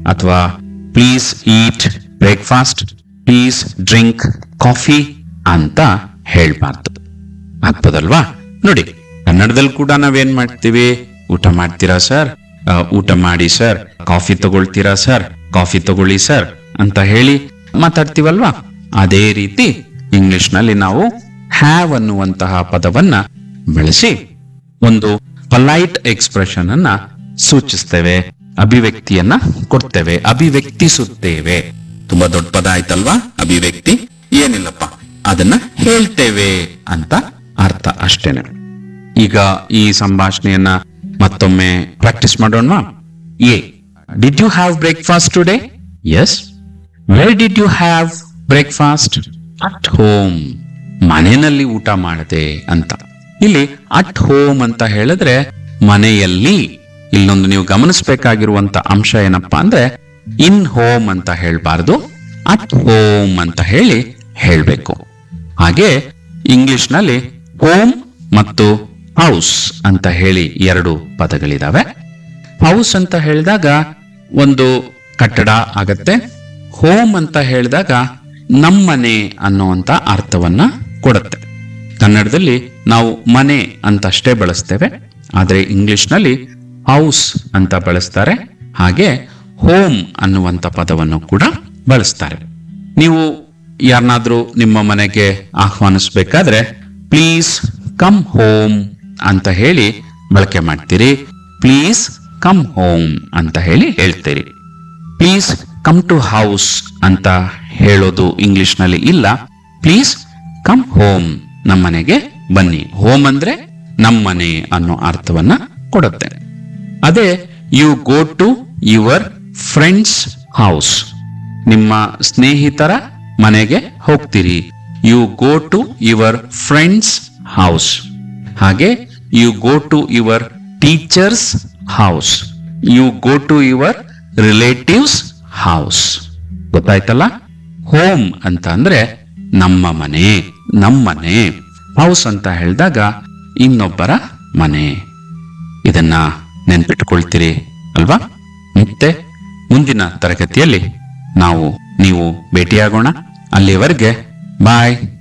ಅಥವಾ please eat breakfast please drink coffee ಅಂತ ಹೇಳ್ಬಾರ್ದು ಆಗ್ಬೋದಲ್ವಾ ನೋಡಿ ಕನ್ನಡದಲ್ಲಿ ಕೂಡ ನಾವೇನ್ ಮಾಡ್ತೀವಿ ಊಟ ಮಾಡ್ತೀರಾ ಸರ್ ಆ, ಊಟ ಮಾಡಿ ಸರ್ ಕಾಫಿ ತಗೊಳ್ತೀರಾ ಸರ್ ಕಾಫಿ ತಗೊಳ್ಳಿ ಸರ್ ಅಂತ ಹೇಳಿ ಮಾತಾಡ್ತೀವಲ್ವಾ ಅದೇ ರೀತಿ ಇಂಗ್ಲಿಷ್ ನಲ್ಲಿ ನಾವು ಹ್ಯಾವ್ ಅನ್ನುವಂತಹ ಪದವನ್ನ ಬಳಸಿ ಒಂದು ಪೊಲೈಟ್ ಎಕ್ಸ್ಪ್ರೆಷನ್ ಅನ್ನ ಸೂಚಿಸ್ತೇವೆ ಅಭಿವ್ಯಕ್ತಿಯನ್ನ ಕೊಡ್ತೇವೆ ಅಭಿವ್ಯಕ್ತಿಸುತ್ತೇವೆ ತುಂಬಾ ದೊಡ್ಡ ಪದ ಆಯ್ತಲ್ವಾ ಅಭಿವ್ಯಕ್ತಿ ಏನಿಲ್ಲಪ್ಪ ಅದನ್ನ ಹೇಳ್ತೇವೆ ಅಂತ ಅರ್ಥ ಅಷ್ಟೇನೆ ಈಗ ಈ ಸಂಭಾಷಣೆಯನ್ನ ಮತ್ತೊಮ್ಮೆ ಪ್ರಾಕ್ಟೀಸ್ ಮಾಡೋಣ A did you have breakfast today yes where did you have breakfast at home ಮನೆಯಲ್ಲಿ ಊಟ ಮಾಡದೆ ಅಂತ ಇಲ್ಲಿ ಅಟ್ ಹೋಮ್ ಅಂತ ಹೇಳಿದ್ರೆ ಮನೆಯಲ್ಲಿ ಇಲ್ಲೊಂದು ನೀವು ಗಮನಿಸಬೇಕಾಗಿರುವಂತ ಅಂಶ ಏನಪ್ಪಾ ಅಂದ್ರೆ ಇನ್ ಹೋಮ್ ಅಂತ ಹೇಳ್ಬಾರ್ದು ಅಟ್ ಹೋಮ್ ಅಂತ ಹೇಳಿ ಹೇಳ್ಬೇಕು ಹಾಗೆ ಇಂಗ್ಲಿಷ್ ನಲ್ಲಿ ಹೋಮ್ ಮತ್ತು ಹೌಸ್ ಅಂತ ಹೇಳಿ ಎರಡು ಪದಗಳಿದಾವೆ ಹೌಸ್ ಅಂತ ಹೇಳಿದಾಗ ಒಂದು ಕಟ್ಟಡ ಆಗತ್ತೆ ಹೋಮ್ ಅಂತ ಹೇಳಿದಾಗ ನಮ್ಮನೆ ಅನ್ನುವಂತ ಅರ್ಥವನ್ನ ಕೊಡುತ್ತೆ ಕನ್ನಡದಲ್ಲಿ ನಾವು ಮನೆ ಅಂತ ಅಷ್ಟೇ ಬಳಸ್ತೇವೆ ಆದ್ರೆ ಇಂಗ್ಲಿಷ್ ನಲ್ಲಿ ಹೌಸ್ ಅಂತ ಬಳಸ್ತಾರೆ ಹಾಗೆ ಹೋಮ್ ಅನ್ನುವಂತ ಪದವನ್ನು ಕೂಡ ಬಳಸ್ತಾರೆ ನೀವು ಯಾರನ್ನಾದ್ರೂ ನಿಮ್ಮ ಮನೆಗೆ ಆಹ್ವಾನಿಸ್ಬೇಕಾದ್ರೆ ಪ್ಲೀಸ್ ಕಮ್ ಹೋಮ್ ಅಂತ ಹೇಳಿ ಬಳಕೆ ಮಾಡ್ತೀರಿ ಪ್ಲೀಸ್ ಕಮ್ ಹೋಮ್ ಅಂತ ಹೇಳಿ ಹೇಳ್ತೀರಿ ಪ್ಲೀಸ್ ಕಮ್ ಟು ಹೌಸ್ ಅಂತ ಹೇಳೋದು ಇಂಗ್ಲಿಷ್ ನಲ್ಲಿ ಇಲ್ಲ ಪ್ಲೀಸ್ ಕಮ್ ಹೋಮ್ ನಮ್ಮನೆಗೆ ಬನ್ನಿ ಹೋಮ್ ಅಂದ್ರೆ ನಮ್ಮನೆ ಅನ್ನೋ ಅರ್ಥವನ್ನ ಕೊಡುತ್ತೆ ಅದೇ you go to your friend's house ನಿಮ್ಮ ಸ್ನೇಹಿತರ ಮನೆಗೆ ಹೋಗ್ತೀರಿ you go to your friend's house ಹಾಗೆ you go to your teacher's house you go to your relative's house ಗೊತ್ತಾಯ್ತಲ್ಲ ಹೋಮ್ ಅಂತ ಅಂದ್ರೆ ನಮ್ಮ ಮನೆ ನಮ್ಮನೆ ಹೌಸ್ ಅಂತ ಹೇಳಿದಾಗ ಇನ್ನೊಬ್ಬರ ಮನೆ ಇದನ್ನ ನೆನ್ಪಿಟ್ಕೊಳ್ತೀರಿ ಅಲ್ವಾ ಮತ್ತೆ ಮುಂದಿನ ತರಗತಿಯಲ್ಲಿ ನಾವು ನೀವು ಭೇಟಿಯಾಗೋಣ ಅಲ್ಲಿಯವರೆಗೆ ಬಾಯ್